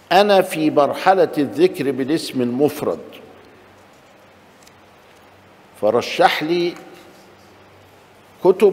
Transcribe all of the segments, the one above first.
انا في مرحله الذكر بالاسم المفرد فرشح لي كتب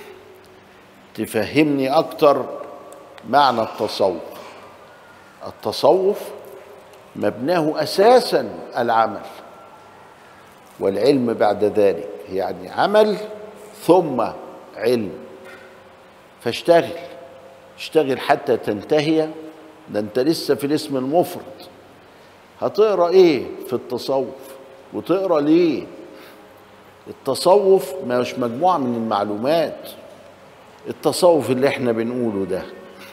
تفهمني اكتر معنى التصوف التصوف مبناه اساسا العمل والعلم بعد ذلك يعني عمل ثم علم فاشتغل اشتغل حتى تنتهي ده انت لسه في الاسم المفرد هتقرا ايه في التصوف وتقرا ليه التصوف مش مجموعه من المعلومات التصوف اللي احنا بنقوله ده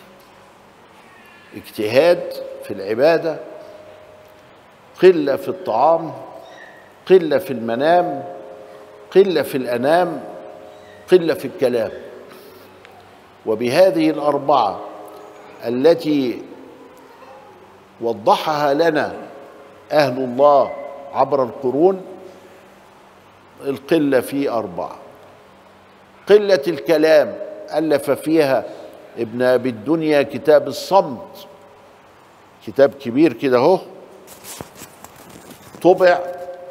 اجتهاد في العباده قله في الطعام قله في المنام قله في الانام قله في الكلام وبهذه الاربعه التي وضحها لنا اهل الله عبر القرون القله في اربعه قله الكلام الف فيها ابن ابي الدنيا كتاب الصمت كتاب كبير كده اهو طبع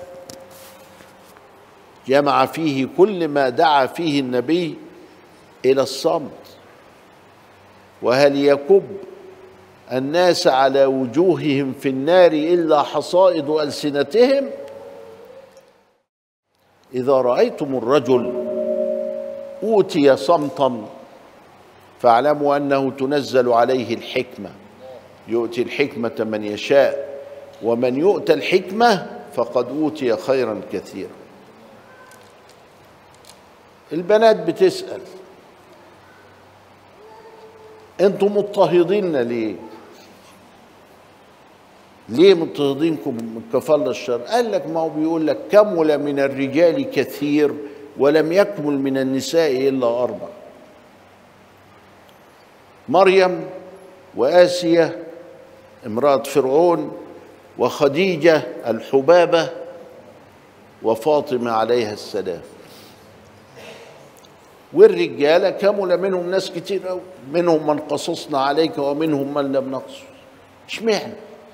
جمع فيه كل ما دعا فيه النبي الى الصمت وهل يكب الناس على وجوههم في النار الا حصائد السنتهم اذا رايتم الرجل اوتي صمتا فاعلموا انه تنزل عليه الحكمه يؤتي الحكمه من يشاء ومن يؤتى الحكمه فقد اوتي خيرا كثيرا البنات بتسال انتم مضطهدين ليه ليه مضطهدينكم من كفل الشر قال لك ما هو بيقول لك كمل من الرجال كثير ولم يكمل من النساء الا اربع مريم واسيه امراه فرعون وخديجه الحبابه وفاطمه عليها السلام والرجاله كمل منهم ناس كتير قوي منهم من قصصنا عليك ومنهم من لم نقصص اشمعنى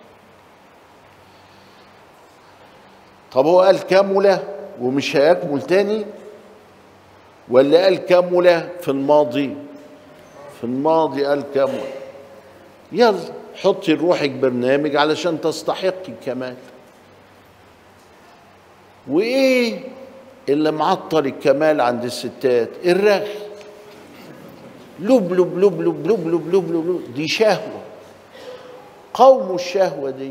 طب هو قال كمل ومش هيكمل تاني ولا قال كمل في الماضي في الماضي قال كمل يلا حطي لروحك برنامج علشان تستحقي الكمال وايه اللي معطل الكمال عند الستات الرغي لب لب لب لب لب لب لب لب لب دي شهوة قوم الشهوة دي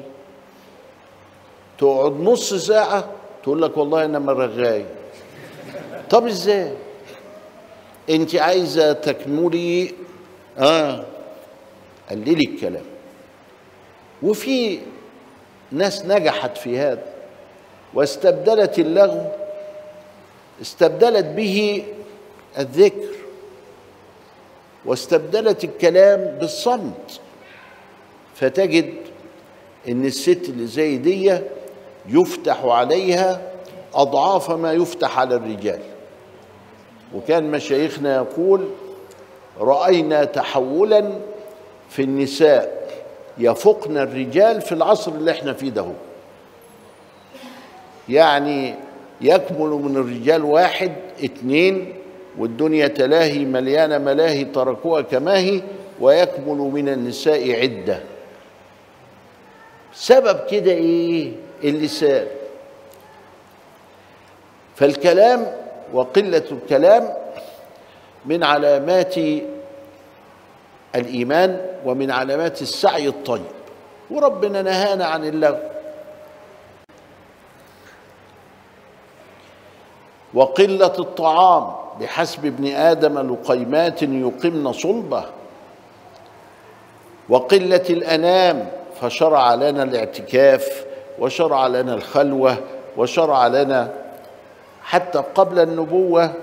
تقعد نص ساعة تقول لك والله أنا مرغاي طب إزاي أنت عايزة تكملي آه قللي الكلام وفي ناس نجحت في هذا واستبدلت اللغو استبدلت به الذكر واستبدلت الكلام بالصمت فتجد ان الست اللي زي دي يفتح عليها اضعاف ما يفتح على الرجال وكان مشايخنا يقول راينا تحولا في النساء يفقن الرجال في العصر اللي احنا فيه ده يعني يكمل من الرجال واحد اتنين والدنيا تلاهي مليانة ملاهي تركوها كما هي ويكمل من النساء عدة سبب كده ايه اللسان فالكلام وقلة الكلام من علامات الإيمان ومن علامات السعي الطيب وربنا نهانا عن اللغو وقلة الطعام بحسب ابن آدم لقيمات يقمن صلبه وقلة الأنام فشرع لنا الاعتكاف وشرع لنا الخلوة وشرع لنا حتى قبل النبوة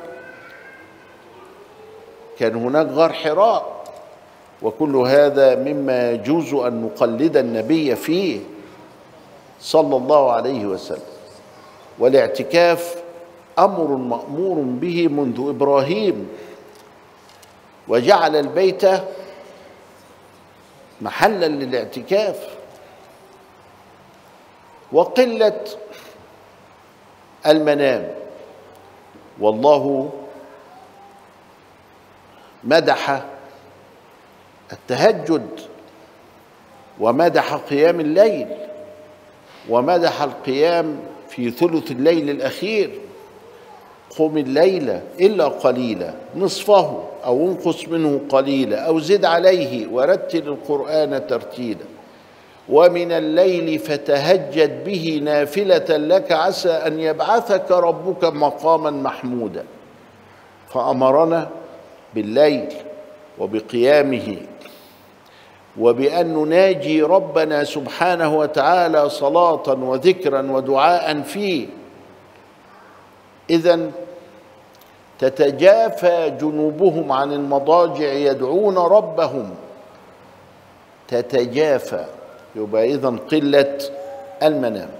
كان هناك غار حراء وكل هذا مما يجوز أن نقلد النبي فيه صلى الله عليه وسلم والاعتكاف امر مامور به منذ ابراهيم وجعل البيت محلا للاعتكاف وقله المنام والله مدح التهجد ومدح قيام الليل ومدح القيام في ثلث الليل الاخير قم الليل الا قليلا نصفه او انقص منه قليلا او زد عليه ورتل القران ترتيلا ومن الليل فتهجد به نافله لك عسى ان يبعثك ربك مقاما محمودا فامرنا بالليل وبقيامه وبان نناجي ربنا سبحانه وتعالى صلاه وذكرا ودعاء فيه اذا تتجافى جنوبهم عن المضاجع يدعون ربهم تتجافى يبقى اذا قله المنام